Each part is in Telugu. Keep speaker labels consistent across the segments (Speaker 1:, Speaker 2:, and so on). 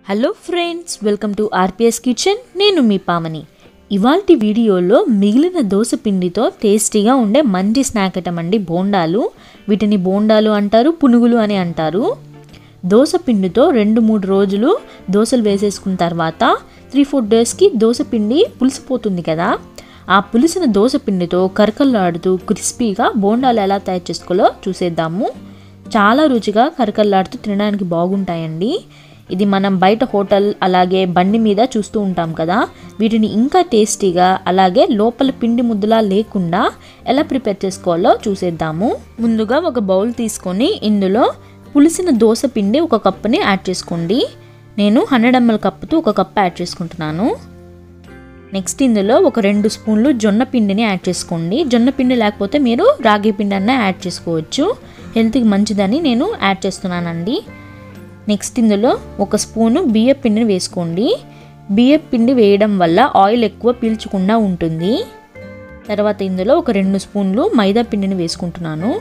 Speaker 1: hello friends welcome to RPS kitchen నేను మీ పామని ఇవాల్టి వీడియోలో మిగిలిన దోశ పిండితో టేస్టీగా ఉండే మంచి స్నాక్ ఐటమ్ అండి బోండాలు వీటిని బోండాలు అంటారు పునుగులు అని అంటారు దోశ పిండితో రెండు మూడు రోజులు దోశలు వేసేసుకున్న తర్వాత త్రీ ఫోర్ డేస్కి దోశ పిండి పులిసిపోతుంది కదా ఆ పులిసిన దోశ పిండితో కరకల్లాడుతూ క్రిస్పీగా బోండాలు ఎలా తయారు చేసుకోవాలో చూసేద్దాము చాలా రుచిగా కరకల్లాడుతూ తినడానికి బాగుంటాయండి ఇది మనం బయట హోటల్ అలాగే బండి మీద చూస్తూ ఉంటాం కదా వీటిని ఇంకా టేస్టీగా అలాగే లోపల పిండి ముద్దలా లేకుండా ఎలా ప్రిపేర్ చేసుకోవాలో చూసేద్దాము ముందుగా ఒక బౌల్ తీసుకొని ఇందులో పులిసిన దోశ పిండి ఒక కప్పుని యాడ్ చేసుకోండి నేను హండ్రెడ్ ఎంఎల్ కప్పుతో ఒక కప్ యాడ్ చేసుకుంటున్నాను నెక్స్ట్ ఇందులో ఒక రెండు స్పూన్లు జొన్న పిండిని యాడ్ చేసుకోండి జొన్న పిండి లేకపోతే మీరు రాగి పిండి అన్న యాడ్ చేసుకోవచ్చు హెల్త్కి మంచిదని నేను యాడ్ చేస్తున్నానండి నెక్స్ట్ ఇందులో ఒక స్పూను బియ్య పిండిని వేసుకోండి బియ్య పిండి వేయడం వల్ల ఆయిల్ ఎక్కువ పీల్చకుండా ఉంటుంది తర్వాత ఇందులో ఒక రెండు స్పూన్లు మైదా పిండిని వేసుకుంటున్నాను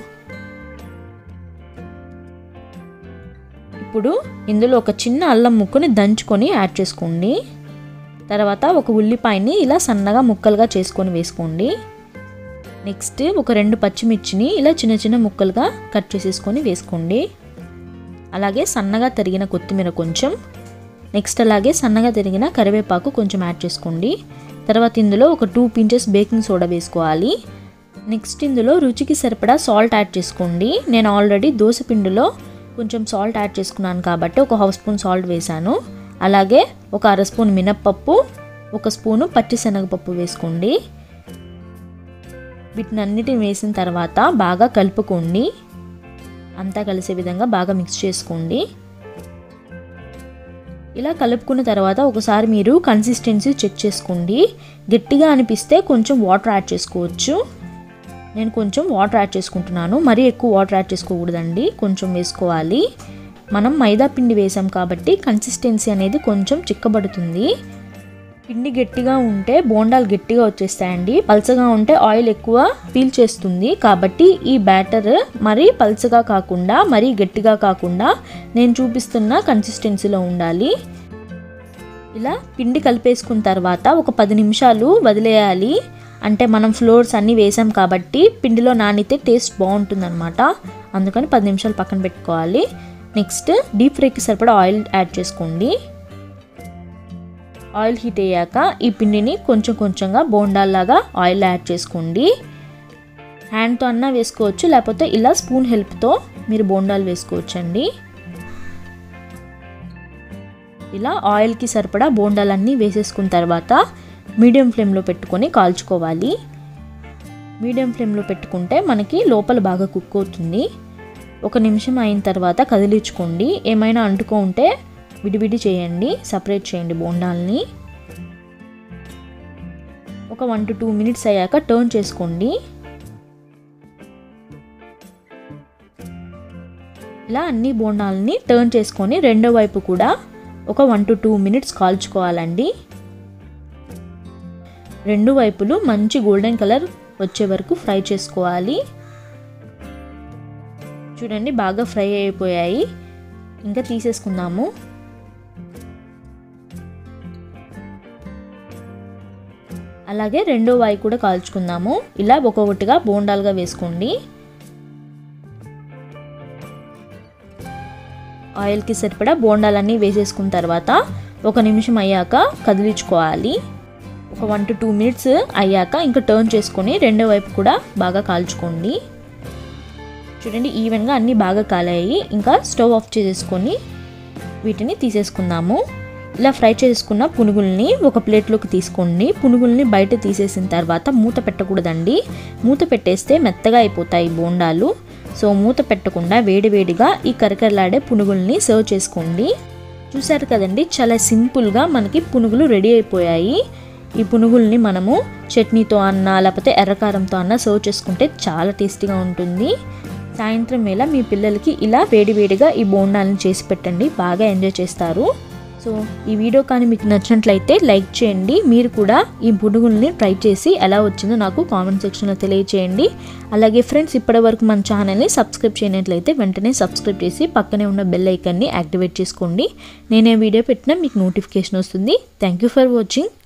Speaker 1: ఇప్పుడు ఇందులో ఒక చిన్న అల్లం ముక్కని దంచుకొని యాడ్ చేసుకోండి తర్వాత ఒక ఉల్లిపాయని ఇలా సన్నగా ముక్కలుగా చేసుకొని వేసుకోండి నెక్స్ట్ ఒక రెండు పచ్చిమిర్చిని ఇలా చిన్న చిన్న ముక్కలుగా కట్ చేసేసుకొని వేసుకోండి అలాగే సన్నగా తరిగిన కొత్తిమీర కొంచెం నెక్స్ట్ అలాగే సన్నగా తరిగిన కరివేపాకు కొంచెం యాడ్ చేసుకోండి తర్వాత ఇందులో ఒక టూ పించెస్ బేకింగ్ సోడా వేసుకోవాలి నెక్స్ట్ ఇందులో రుచికి సరిపడా సాల్ట్ యాడ్ చేసుకోండి నేను ఆల్రెడీ దోశ పిండిలో కొంచెం సాల్ట్ యాడ్ చేసుకున్నాను కాబట్టి ఒక హాఫ్ స్పూన్ సాల్ట్ వేశాను అలాగే ఒక అర స్పూన్ మినప్పప్పు ఒక స్పూను పచ్చిశనగపప్పు వేసుకోండి వీటిని అన్నిటిని వేసిన తర్వాత బాగా కలుపుకోండి అంతా కలిసే విధంగా బాగా మిక్స్ చేసుకోండి ఇలా కలుపుకున్న తర్వాత ఒకసారి మీరు కన్సిస్టెన్సీ చెక్ చేసుకోండి గట్టిగా అనిపిస్తే కొంచెం వాటర్ యాడ్ చేసుకోవచ్చు నేను కొంచెం వాటర్ యాడ్ చేసుకుంటున్నాను మరీ ఎక్కువ వాటర్ యాడ్ చేసుకోకూడదండి కొంచెం వేసుకోవాలి మనం మైదా పిండి వేసాం కాబట్టి కన్సిస్టెన్సీ అనేది కొంచెం చిక్కబడుతుంది పిండి గట్టిగా ఉంటే బోండాలు గట్టిగా వచ్చేస్తాయండి పల్చగా ఉంటే ఆయిల్ ఎక్కువ పీల్ చేస్తుంది కాబట్టి ఈ బ్యాటర్ మరీ పల్చగా కాకుండా మరీ గట్టిగా కాకుండా నేను చూపిస్తున్న కన్సిస్టెన్సీలో ఉండాలి ఇలా పిండి కలిపేసుకున్న తర్వాత ఒక పది నిమిషాలు వదిలేయాలి అంటే మనం ఫ్లోర్స్ అన్నీ వేసాం కాబట్టి పిండిలో నానితే టేస్ట్ బాగుంటుందన్నమాట అందుకని పది నిమిషాలు పక్కన పెట్టుకోవాలి నెక్స్ట్ డీప్ ఫ్రైకి సరిపడా ఆయిల్ యాడ్ చేసుకోండి ఆయిల్ హీట్ అయ్యాక ఈ పిండిని కొంచెం కొంచెంగా బోండాల్లాగా ఆయిల్ యాడ్ చేసుకోండి హ్యాండ్తో అన్నా వేసుకోవచ్చు లేకపోతే ఇలా స్పూన్ హెల్ప్తో మీరు బోండాలు వేసుకోవచ్చండి ఇలా ఆయిల్కి సరిపడా బోండాలన్నీ వేసేసుకున్న తర్వాత మీడియం ఫ్లేమ్లో పెట్టుకొని కాల్చుకోవాలి మీడియం ఫ్లేమ్లో పెట్టుకుంటే మనకి లోపల బాగా కుక్ అవుతుంది ఒక నిమిషం అయిన తర్వాత కదిలించుకోండి ఏమైనా అంటుకో ఉంటే విడివిడి చేయండి సపరేట్ చేయండి బోండాల్ని ఒక వన్ టు టూ మినిట్స్ అయ్యాక టర్న్ చేసుకోండి ఇలా అన్ని బోండాలని టర్న్ చేసుకొని రెండో వైపు కూడా ఒక వన్ టు టూ మినిట్స్ కాల్చుకోవాలండి రెండు వైపులు మంచి గోల్డెన్ కలర్ వచ్చే వరకు ఫ్రై చేసుకోవాలి చూడండి బాగా ఫ్రై అయిపోయాయి ఇంకా తీసేసుకుందాము అలాగే రెండో వాయి కూడా కాల్చుకుందాము ఇలా ఒక్కొక్కటిగా బోండాలుగా వేసుకోండి ఆయిల్కి సరిపడా బోండాలన్నీ వేసేసుకున్న తర్వాత ఒక నిమిషం అయ్యాక కదిలించుకోవాలి ఒక వన్ టు టూ మినిట్స్ అయ్యాక ఇంకా టర్న్ చేసుకొని రెండో వైపు కూడా బాగా కాల్చుకోండి చూడండి ఈవెన్గా అన్నీ బాగా కాలాయి ఇంకా స్టవ్ ఆఫ్ చేసేసుకొని వీటిని తీసేసుకుందాము ఇలా ఫ్రై చేసుకున్న పునుగుల్ని ఒక ప్లేట్లోకి తీసుకోండి పునుగుల్ని బయట తీసేసిన తర్వాత మూత పెట్టకూడదండి మూత పెట్టేస్తే మెత్తగా అయిపోతాయి బోండాలు సో మూత పెట్టకుండా వేడివేడిగా ఈ కరకరలాడే పునుగుల్ని సర్వ్ చేసుకోండి చూసారు కదండి చాలా సింపుల్గా మనకి పునుగులు రెడీ అయిపోయాయి ఈ పునుగుల్ని మనము చట్నీతో అన్నా లేకపోతే ఎర్రకారంతో అన్నా సర్వ్ చేసుకుంటే చాలా టేస్టీగా ఉంటుంది సాయంత్రం వేళ మీ పిల్లలకి ఇలా వేడివేడిగా ఈ బోండాలను చేసి పెట్టండి బాగా ఎంజాయ్ చేస్తారు సో ఈ వీడియో కానీ మీకు నచ్చినట్లయితే లైక్ చేయండి మీరు కూడా ఈ పునుగుల్ని ట్రై చేసి ఎలా వచ్చిందో నాకు కామెంట్ సెక్షన్లో తెలియచేయండి అలాగే ఫ్రెండ్స్ ఇప్పటి వరకు మన ఛానల్ని సబ్స్క్రైబ్ చేయనట్లయితే వెంటనే సబ్స్క్రైబ్ చేసి పక్కనే ఉన్న బెల్ ఐకాన్ని యాక్టివేట్ చేసుకోండి నేనే వీడియో పెట్టినా మీకు నోటిఫికేషన్ వస్తుంది థ్యాంక్ యూ ఫర్ వాచింగ్